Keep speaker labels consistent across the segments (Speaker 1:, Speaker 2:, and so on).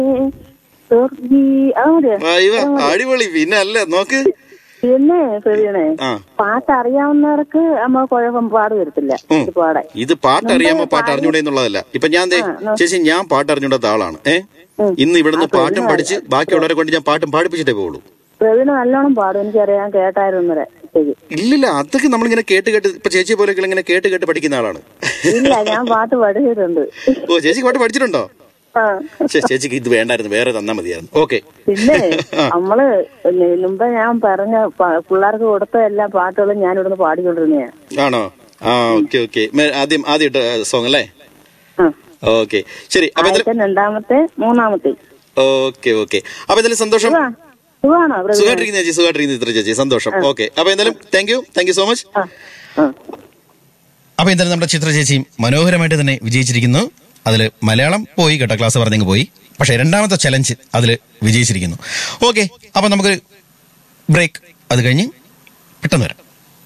Speaker 1: സ്വർഗീ- ആ മതിയോ?
Speaker 2: അയ്യോ അടിപൊളി പിന്നെ അല്ലേ നോക്ക്
Speaker 1: പിന്നെ പ്രവീണേ
Speaker 2: ആ
Speaker 1: പാട്ട് അറിയാവുന്നവർക്ക് നമ്മ കുഴപ്പം പാട് വരത്തില്ല
Speaker 2: ഉം.
Speaker 1: ഇത് പാടാൻ
Speaker 2: ഇത് പാട്ട് അറിയാമോ പാട്ട് അറിഞ്ഞൂടെ എന്നുള്ളതല്ല ഇപ്പൊ ഞാൻ ദേ ചേച്ചി ഞാൻ പാട്ട് അറിഞ്ഞൂടാത്ത ആളാണ് ഏ ഇന്ന് ഇവിടുന്ന് പാട്ടും പഠിച്ച് ബാക്കിയുള്ളവരെ കൊണ്ട് ഞാൻ പാട്ടും പാടിപ്പിച്ചിട്ടേ പോകുള്ളൂ
Speaker 1: പ്രവീണ നല്ലോണം പാടും എനിക്കറിയാം കേട്ടായിരുന്നു വരെ ശരി
Speaker 2: ഇല്ലില്ല അതൊക്കെ നമ്മളിങ്ങനെ കേട്ട് കേട്ട് ഇപ്പൊ ചേച്ചി പോലെ ഇങ്ങനെ കേട്ട് കേട്ട് പഠിക്കുന്ന ആളാണ്
Speaker 1: ഇല്ല ഞാൻ പാട്ട് പഠിച്ചിട്ടുണ്ട്
Speaker 2: ഓ ചേച്ചി പാട്ട് പഠിച്ചിട്ടുണ്ടോ
Speaker 1: ആ.
Speaker 2: ശ്ശെ, ചേച്ചിക്ക് ഇത് വേണ്ടായിരുന്നു വേറെ തന്നാ മതിയായിരുന്നു ഓക്കെ
Speaker 1: പിന്നെ നമ്മള് മുമ്പ് ഞാൻ പറഞ്ഞ പ- പിള്ളേർക്ക് കൊടുത്ത എല്ലാ പാട്ടുകളും ഞാൻ ഇവിടുന്ന് പാടിക്കൊണ്ടിരുന്നയാ
Speaker 2: ആണോ ആ ഓക്കെ ഓക്കെ ആദ്യം ആദ്യം സോങ് അല്ലേ
Speaker 1: ആ.
Speaker 2: ഓക്കെ ശരി അപ്പൊ എന്തായാലും
Speaker 1: ആദ്യത്തെ രണ്ടാമത്തെ മൂന്നാമത്തെ
Speaker 2: ഓക്കെ ഓക്കെ അപ്പൊ എന്തായാലും സന്തോഷം
Speaker 1: സുഖാ- സുഖാണോ പ്രവീണ
Speaker 2: സുഖമായിട്ടിരിക്കുന്ന ചേച്ചി സുഖമായിട്ടിരിക്കുന്ന ഇത്ര ചേച്ചി സന്തോഷം ഓക്കെ അപ്പൊ എന്തായാലും thank you thank you so much
Speaker 1: ആ ആ
Speaker 2: അപ്പൊ എന്തായാലും നമ്മുടെ ചിത്ര ചേച്ചി മനോഹരമായിട്ട് തന്നെ വിജയിച്ചിരിക്കുന്നു അതിൽ മലയാളം പോയി കേട്ടോ ക്ലാസ് പറഞ്ഞെങ്കിൽ പോയി പക്ഷേ രണ്ടാമത്തെ ചലഞ്ച് അതിൽ വിജയിച്ചിരിക്കുന്നു ഓക്കെ അപ്പൊ നമുക്ക് ബ്രേക്ക് അത് കഴിഞ്ഞ് പെട്ടെന്ന് വരാം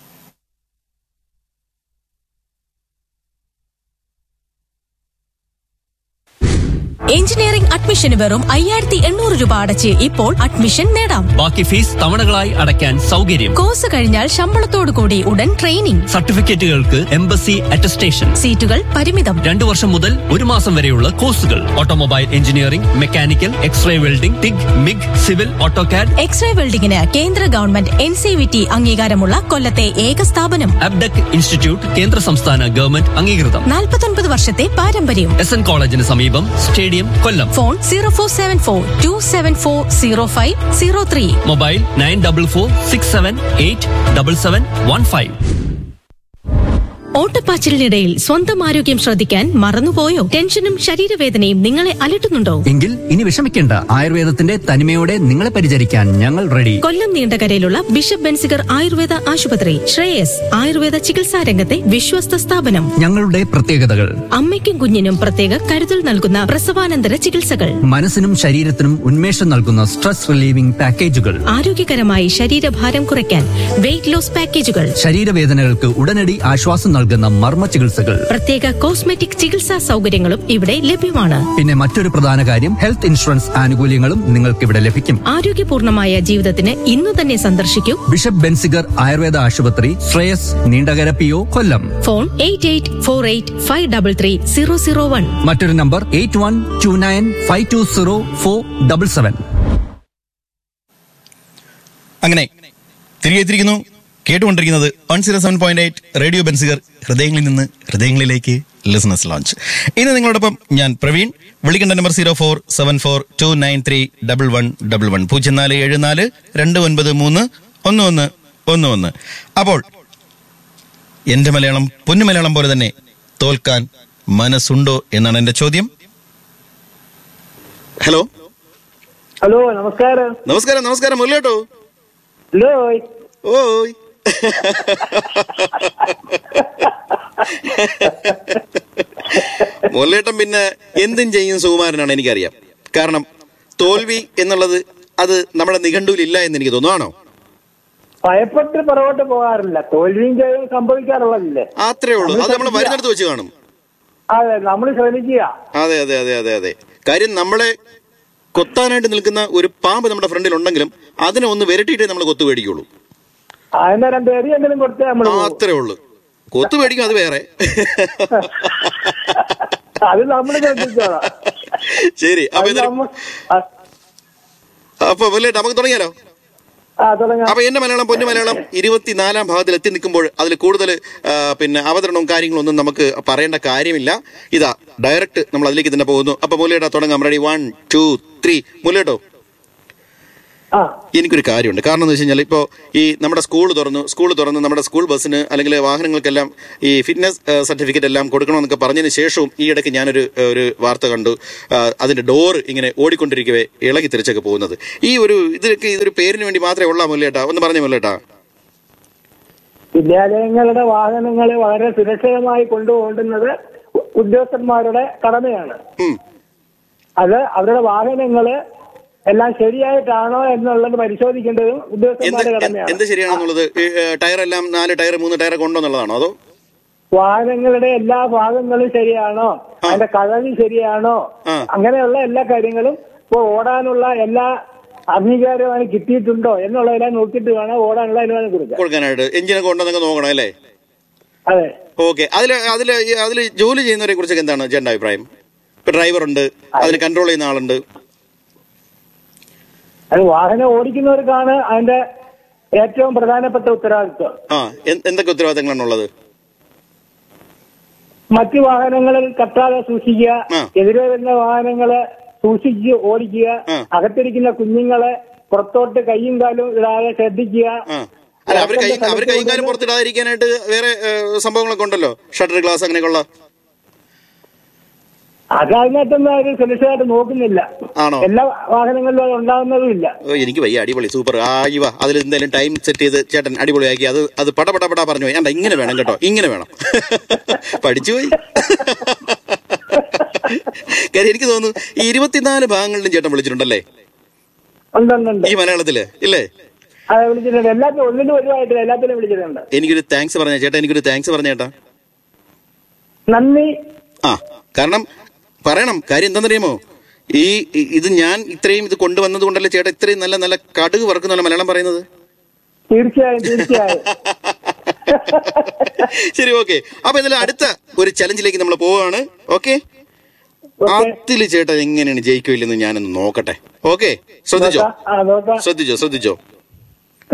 Speaker 3: എഞ്ചിനീയറിംഗ് അഡ്മിഷന് വെറും അയ്യായിരത്തി എണ്ണൂറ് രൂപ അടച്ച് ഇപ്പോൾ അഡ്മിഷൻ നേടാം
Speaker 4: ബാക്കി ഫീസ് തവണകളായി അടയ്ക്കാൻ സൗകര്യം
Speaker 3: കോഴ്സ് കഴിഞ്ഞാൽ ശമ്പളത്തോടു കൂടി ഉടൻ ട്രെയിനിങ്
Speaker 4: സർട്ടിഫിക്കറ്റുകൾക്ക് എംബസി അറ്റസ്റ്റേഷൻ
Speaker 3: സീറ്റുകൾ പരിമിതം
Speaker 4: രണ്ടു വർഷം മുതൽ ഒരു മാസം വരെയുള്ള കോഴ്സുകൾ automobile engineering mechanical x-ray welding TIG MIG civil AutoCAD
Speaker 3: x-ray വെൽഡിംഗിന് കേന്ദ്ര government N C V T അംഗീകാരമുള്ള കൊല്ലത്തെ ഏക സ്ഥാപനം
Speaker 4: അബ്ഡക് ഇൻസ്റ്റിറ്റ്യൂട്ട് കേന്ദ്ര സംസ്ഥാന ഗവൺമെന്റ് അംഗീകൃതം
Speaker 3: നാൽപ്പത്തൊൻപത് വർഷത്തെ പാരമ്പര്യം
Speaker 4: എസ് എൻ കോളേജിന് സമീപം stadium Kollam
Speaker 3: phone zero four seven four two seven four zero five zero three
Speaker 4: mobile nine double four six seven eight double seven one five
Speaker 3: ഓട്ടപ്പാച്ചിലിനിടയിൽ സ്വന്തം ആരോഗ്യം ശ്രദ്ധിക്കാൻ മറന്നുപോയോ ടെൻഷനും ശരീരവേദനയും നിങ്ങളെ അലട്ടുന്നുണ്ടോ
Speaker 5: എങ്കിൽ ഇനി വിഷമിക്കേണ്ട ആയുർവേദത്തിന്റെ തനിമയോടെ നിങ്ങളെ പരിചരിക്കാൻ ഞങ്ങൾ റെഡി
Speaker 3: കൊല്ലം നീണ്ടകരയിലുള്ള ബിഷപ്പ് ബെൻസിഗർ ആയുർവേദ ആശുപത്രി ശ്രേയസ് ആയുർവേദ ചികിത്സാ രംഗത്തെ വിശ്വസ്ത സ്ഥാപനം
Speaker 5: ഞങ്ങളുടെ പ്രത്യേകതകൾ
Speaker 3: അമ്മയ്ക്കും കുഞ്ഞിനും പ്രത്യേക കരുതൽ നൽകുന്ന പ്രസവാനന്തര ചികിത്സകൾ
Speaker 5: മനസ്സിനും ശരീരത്തിനും ഉന്മേഷം നൽകുന്ന സ്ട്രെസ് റിലീവിംഗ് പാക്കേജുകൾ
Speaker 3: ആരോഗ്യകരമായി ശരീരഭാരം കുറയ്ക്കാൻ വെയിറ്റ് ലോസ് പാക്കേജുകൾ
Speaker 5: ശരീരവേദനകൾക്ക് ഉടനടി ആശ്വാസം നൽകുന്ന മർമ്മ ചികിത്സകൾ
Speaker 3: പ്രത്യേക കോസ്മെറ്റിക് ചികിത്സാ സൗകര്യങ്ങളും ഇവിടെ ലഭ്യമാണ്
Speaker 5: പിന്നെ മറ്റൊരു പ്രധാന കാര്യം ഹെൽത്ത് ഇൻഷുറൻസ് ആനുകൂല്യങ്ങളും നിങ്ങൾക്ക് ഇവിടെ ലഭിക്കും
Speaker 3: ആരോഗ്യപൂർണമായ ജീവിതത്തിന് ഇന്നു തന്നെ സന്ദർശിക്കൂ
Speaker 5: ബിഷപ്പ് ബെൻസിഗർ ആയുർവേദ ആശുപത്രി Shreyas Neendakara P O Kollam
Speaker 3: phone eight eight four eight five double three zero zero one
Speaker 5: മറ്റൊരു number eight one two nine five two zero four double seven
Speaker 2: അങ്ങനെ തിരികെ എത്തിയിരിക്കുന്നു കേട്ടുകൊണ്ടിരിക്കുന്നത് one zero seven point eight radio Benziger ഹൃദയങ്ങളിൽ നിന്ന് ഹൃദയങ്ങളിലേക്ക് ലിസണസ് launch ഇന്ന് നിങ്ങളോടൊപ്പം ഞാൻ പ്രവീൺ വിളിക്കേണ്ട number zero four seven four two nine three double one double one പൂജ്യം നാല് ഏഴ് നാല് രണ്ട് ഒൻപത് മൂന്ന് ഒന്ന് ഒന്ന് ഒന്ന് ഒന്ന് അപ്പോൾ എന്റെ മലയാളം പൊന്നു മലയാളം പോലെ തന്നെ തോൽക്കാൻ മനസ്സുണ്ടോ എന്നാണ് എന്റെ ചോദ്യം ഹലോ
Speaker 6: ഹലോ നമസ്കാരം
Speaker 2: നമസ്കാരം നമസ്കാരം മുരളിയേട്ടോ
Speaker 6: ഹലോ
Speaker 2: ഓയ് മുരളിയേട്ടൻ പിന്നെ എന്തും ചെയ്യും സുകുമാരനാണ് എനിക്കറിയാം കാരണം തോൽവി എന്നുള്ളത് അത് നമ്മുടെ നിഘണ്ടുവിൽ ഇല്ല എന്ന് എനിക്ക് തോന്നുന്നു
Speaker 6: ഭയപ്പെട്ട് പുറകോട്ട് പോകാറില്ല തോൽവിയും ജയവും സംഭവിക്കാറുള്ളതല്ലേ
Speaker 2: അത്രേ ഉള്ളൂ അത് നമ്മൾ വരുന്നിടത്ത് വെച്ച് കാണും
Speaker 6: അതെ നമ്മൾ ശ്രമിക്കുക
Speaker 2: അതെ അതെ അതെ അതെ അതെ കാര്യം നമ്മളെ കൊത്താനായിട്ട് നിൽക്കുന്ന ഒരു പാമ്പ് നമ്മുടെ ഫ്രണ്ടിൽ ഉണ്ടെങ്കിലും അതിനെ ഒന്ന് വിരട്ടിയിട്ടേ നമ്മൾ കൊത്തു മേടിക്കുള്ളൂ
Speaker 6: അന്നേരം പേര് എന്തെങ്കിലും കൊടുത്തേ നമ്മൾ
Speaker 2: ആ, അത്രേ ഉള്ളൂ കൊത്തു മേടിക്കും അത് വേറെ
Speaker 6: അത് നമ്മൾ ശ്രദ്ധിച്ചോളാം
Speaker 2: ശരി അപ്പൊ
Speaker 6: അത്
Speaker 2: എന്തായാലും
Speaker 6: നമ്മ- ആ-
Speaker 2: അപ്പൊ മുരളിയേട്ടാ നമുക്ക് തുടങ്ങിയാലോ
Speaker 6: ആ തുടങ്ങാം
Speaker 2: അപ്പൊ എന്റെ മലയാളം പൊന്നു മലയാളം ഇരുപത്തിനാലാം ഭാഗത്തിൽ എത്തി നിൽക്കുമ്പോൾ അതിൽ കൂടുതൽ ആ, പിന്നെ അവതരണവും കാര്യങ്ങളും ഒന്നും നമുക്ക് പറയേണ്ട കാര്യമില്ല ഇതാ ഡയറക്റ്റ് നമ്മൾ അതിലേക്ക് തന്നെ പോകുന്നു അപ്പൊ മുല്ലേട്ടാ തുടങ്ങാം റെഡി വൺ ടു ത്രീ മുല്ലേട്ടോ
Speaker 6: ആ
Speaker 2: എനിക്കൊരു കാര്യമുണ്ട് കാരണം എന്ന് വെച്ച് കഴിഞ്ഞാൽ ഇപ്പോൾ ഈ നമ്മുടെ സ്കൂൾ തുറന്നു സ്കൂൾ തുറന്ന് നമ്മുടെ സ്കൂൾ ബസ്സിന് അല്ലെങ്കിൽ വാഹനങ്ങൾക്കെല്ലാം ഈ ഫിറ്റ്നസ് സർട്ടിഫിക്കറ്റ് എല്ലാം കൊടുക്കണമെന്നൊക്കെ പറഞ്ഞതിന് ശേഷവും ഈ ഇടയ്ക്ക് ഞാനൊരു ഏഹ്, ഒരു വാർത്ത കണ്ടു ആ, അതിന്റെ ഡോർ ഇങ്ങനെ ഓടിക്കൊണ്ടിരിക്കവേ ഇളകി തിരിച്ചൊക്കെ പോകുന്നത് ഈ ഒരു ഇതിലൊക്കെ ഇതൊരു പേരിന് വേണ്ടി മാത്രമേ ഉള്ള മുല്ലേട്ടാ ഒന്ന് പറഞ്ഞ മുല്ലേട്ടാ
Speaker 6: വിദ്യാലയങ്ങളുടെ വാഹനങ്ങളെ വളരെ സുരക്ഷിതമായി കൊണ്ടുപോകുന്നത് ഉ- ഉദ്യോഗസ്ഥന്മാരുടെ കടമയാണ്
Speaker 2: ഉം.
Speaker 6: അത് അവരുടെ വാഹനങ്ങള് എല്ലാം ശരിയായിട്ടാണോ എന്നുള്ളത് പരിശോധിക്കേണ്ടതും
Speaker 2: എന്ത്
Speaker 6: ഉദ്യോഗസ്ഥന്മാരുടെ
Speaker 2: എന്ത്
Speaker 6: കടമയാണ്
Speaker 2: എന്ത് ശരിയാണെന്നുള്ളത് ഈ, ഏഹ്, ടയർ എല്ലാം നാല് ടയർ മൂന്ന് ടയർ കൊണ്ടോ എന്നുള്ളതാണോ അതോ
Speaker 6: വാഹനങ്ങളുടെ എല്ലാ ഭാഗങ്ങളും ശരിയാണോ അതിന്റെ കഥകി ശരിയാണോ
Speaker 2: ആ.
Speaker 6: അങ്ങനെയുള്ള എല്ലാ കാര്യങ്ങളും ഇപ്പോൾ ഓടാനുള്ള എല്ലാ അംഗീകാരവും അവന് കിട്ടിയിട്ടുണ്ടോ എന്നുള്ളതെല്ലാം നോക്കിയിട്ട് വേണം ഓടാനുള്ള അനുവാദം കൊടുക്കുക
Speaker 2: കൊടുക്കാനായിട്ട് എഞ്ചിനൊക്കെ ഉണ്ടെന്നൊക്കെ നോക്കണം അല്ലേ
Speaker 6: അതെ
Speaker 2: ഓക്കെ അതിൽ അതിൽ അതിൽ ജോലി ചെയ്യുന്നവരെ കുറിച്ചൊക്കെ എന്താണ് ചേട്ടൻ്റെ അഭിപ്രായം ഇപ്പൊ ഡ്രൈവർ ഉണ്ട് അതിന് കൺട്രോൾ ചെയ്യുന്ന ആളുണ്ട്
Speaker 6: അത് വാഹനം ഓടിക്കുന്നവർക്കാണ് അതിന്റെ ഏറ്റവും പ്രധാനപ്പെട്ട ഉത്തരവാദിത്വം
Speaker 2: ആ എ- എന്തൊക്കെ ഉത്തരവാദിത്തങ്ങളാണ് ഉള്ളത്
Speaker 6: മറ്റു വാഹനങ്ങളിൽ കത്താതെ സൂക്ഷിക്കുക
Speaker 2: ആ.
Speaker 6: എതിരെ വരുന്ന വാഹനങ്ങളെ സൂക്ഷിച്ച് ഓടിക്കുക
Speaker 2: ആ.
Speaker 6: അകത്തിരിക്കുന്ന കുഞ്ഞുങ്ങളെ പുറത്തോട്ട് കൈയും കാലും ഇടാതെ ശ്രദ്ധിക്കുക
Speaker 2: ആ അല്ല അവര് കൈ അവര് കൈയും കാലം പുറത്തിടാതിരിക്കാനായിട്ട് വേറെ ഏഹ്, സംഭവങ്ങളൊക്കെ ഉണ്ടല്ലോ ഷട്ടർ ഗ്ലാസ് അങ്ങനെയൊക്കെയുള്ള
Speaker 6: അത് അതിനകത്തൊന്നും അവർ സുരക്ഷിതമായിട്ട് നോക്കുന്നില്ല
Speaker 2: ആണോ?
Speaker 6: എല്ലാ വാഹനങ്ങളിലും അത് ഉണ്ടാകുന്നതുമില്ല
Speaker 2: ഓ, എനിക്ക് വയ്യ അടിപൊളി സൂപ്പർ ആ ഇവ അതിൽ എന്തായാലും ടൈം സെറ്റ് ചെയ്ത് ചേട്ടൻ അടിപൊളിയാക്കി അത് അത് പട പട പട പറഞ്ഞു പോയി. ഏണ്ട ഇങ്ങനെ വേണം കേട്ടോ ഇങ്ങനെ വേണം പഠിച്ചു പോയി കാര്യം എനിക്ക് തോന്നുന്നു ഈ ഇരുപത്തിനാല് ഭാഗങ്ങളിലും ചേട്ടൻ വിളിച്ചിട്ടുണ്ടല്ലേ
Speaker 6: ഉണ്ടുണ്ടുണ്ട്
Speaker 2: ഈ മലയാളത്തില് ഇല്ലേ
Speaker 6: അത് വിളിച്ചിട്ടുണ്ട് എല്ലാത്തിനും ഒന്നിനും ഒഴിവായിട്ടില്ല എല്ലാത്തിനും വിളിച്ചിട്ടുണ്ട്
Speaker 2: എനിക്കൊരു താങ്ക്സ് പറഞ്ഞ ചേട്ടാ എനിക്കൊരു താങ്ക്സ് പറഞ്ഞ ചേട്ടാ
Speaker 6: നന്ദി
Speaker 2: ആ കാരണം പറയണം കാര്യം എന്താണെന്നറിയാമോ ഈ ഈ- ഇത് ഞാൻ ഇത്രയും ഇത് കൊണ്ടുവന്നത് കൊണ്ടല്ലേ ചേട്ടാ ഇത്രയും നല്ല നല്ല കടുക് വറക്കുന്നല്ല മലയാളം പറയുന്നത്
Speaker 6: തീർച്ചയായും തീർച്ചയായും
Speaker 2: ശരി ഓക്കെ അപ്പൊ എന്തായാലും അടുത്ത ഒരു ചലഞ്ചിലേക്ക് നമ്മൾ പോവാണ് ഓക്കെ
Speaker 6: ഓക്കെ
Speaker 2: അതില് ചേട്ടാ എങ്ങനെയാണ് ജയിക്കില്ലെന്ന് ഞാനൊന്ന് നോക്കട്ടെ ഓക്കെ ശ്രദ്ധിച്ചോ
Speaker 6: നോക്കാം. ആ നോക്കാം
Speaker 2: ശ്രദ്ധിച്ചോ ശ്രദ്ധിച്ചോ